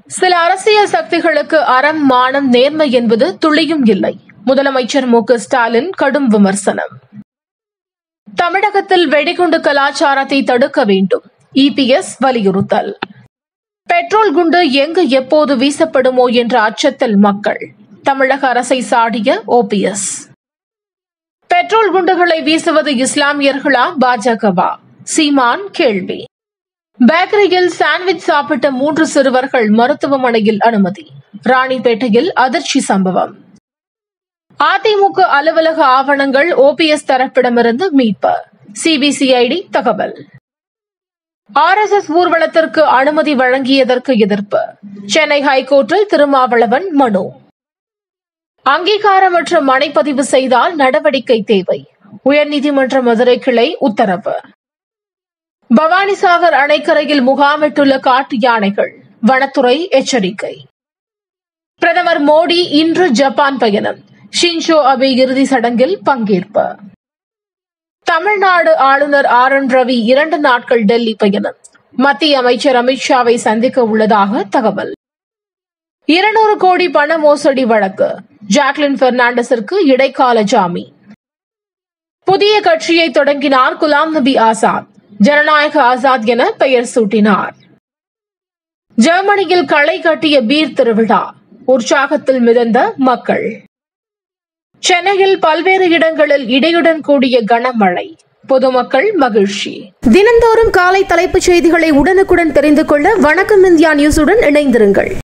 சில அரசியல் சக்திகளுக்கு அறம் மானம் நேர்மை என்பது துளியும் இல்லை முதலமைச்சர் மு க ஸ்டாலின் கடும் விமர்சனம் தமிழகத்தில் வெடிகுண்டு கலாச்சாரத்தை தடுக்க வேண்டும் இபிஎஸ் வலியுறுத்தல் பெட்ரோல் குண்டு எங்கு எப்போது வீசப்படுமோ என்ற அச்சத்தில் மக்கள் தமிழக அரசை சாடிய ஓபிஎஸ் பெட்ரோல் குண்டுகளை வீசுவது இஸ்லாமியர்களா பாஜகவா சீமான் கேள்வி பேக்கரியில் சாண்ட்விச் சாப்பிட்ட மூன்று சிறுவர்கள் மருத்துவமனையில் அனுமதி ராணிப்பேட்டையில் அதிர்ச்சி சம்பவம் அதிமுக அலுவலக ஆவணங்கள் ஓபிஎஸ் தரப்பிடமிருந்து மீட்பு சிபிசிஐடி தகவல் ஆர் எஸ் எஸ் ஊர்வலத்திற்கு அனுமதி வழங்கியதற்கு எதிர்ப்பு சென்னை ஹைகோர்ட்டில் திருமாவளவன் மனு அங்கீகாரமற்ற மனைப்பதிவு செய்தால் நடவடிக்கை தேவை உயர்நீதிமன்ற மதுரை கிளை உத்தரவு பவானிசாகர் அணைக்கரையில் முகாமிட்டுள்ள காட்டு யானைகள் வனத்துறை எச்சரிக்கை பிரதமர் மோடி இன்று ஜப்பான் பயணம் ஷின்ஷோ அபே இறுதி சடங்கில் பங்கேற்பு தமிழ்நாடு ஆளுநர் ஆர் என் ரவி இரண்டு நாட்கள் டெல்லி பயணம் மத்திய அமைச்சர் அமித்ஷாவை சந்திக்க உள்ளதாக தகவல் இருநூறு கோடி பண மோசடி வழக்கு ஜாக்லின் பெர்னாண்டஸிற்கு இடைக்கால ஜாமீன் புதிய கட்சியை தொடங்கினார் குலாம் நபி ஆசாத் ஜனநாயக ஆசாத் என பெயர் சூட்டினார் ஜெர்மனியில் களை கட்டிய பீர் திருவிழா உற்சாகத்தில் மிதந்த மக்கள் சென்னையில் பல்வேறு இடங்களில் இடியுடன் கூடிய கனமழை பொதுமக்கள் மகிழ்ச்சி தினந்தோறும் காலை தலைப்புச் செய்திகளை உடனுக்குடன் தெரிந்து கொள்ள வணக்கம் இந்தியா நியூஸுடன் இணைந்திருங்கள்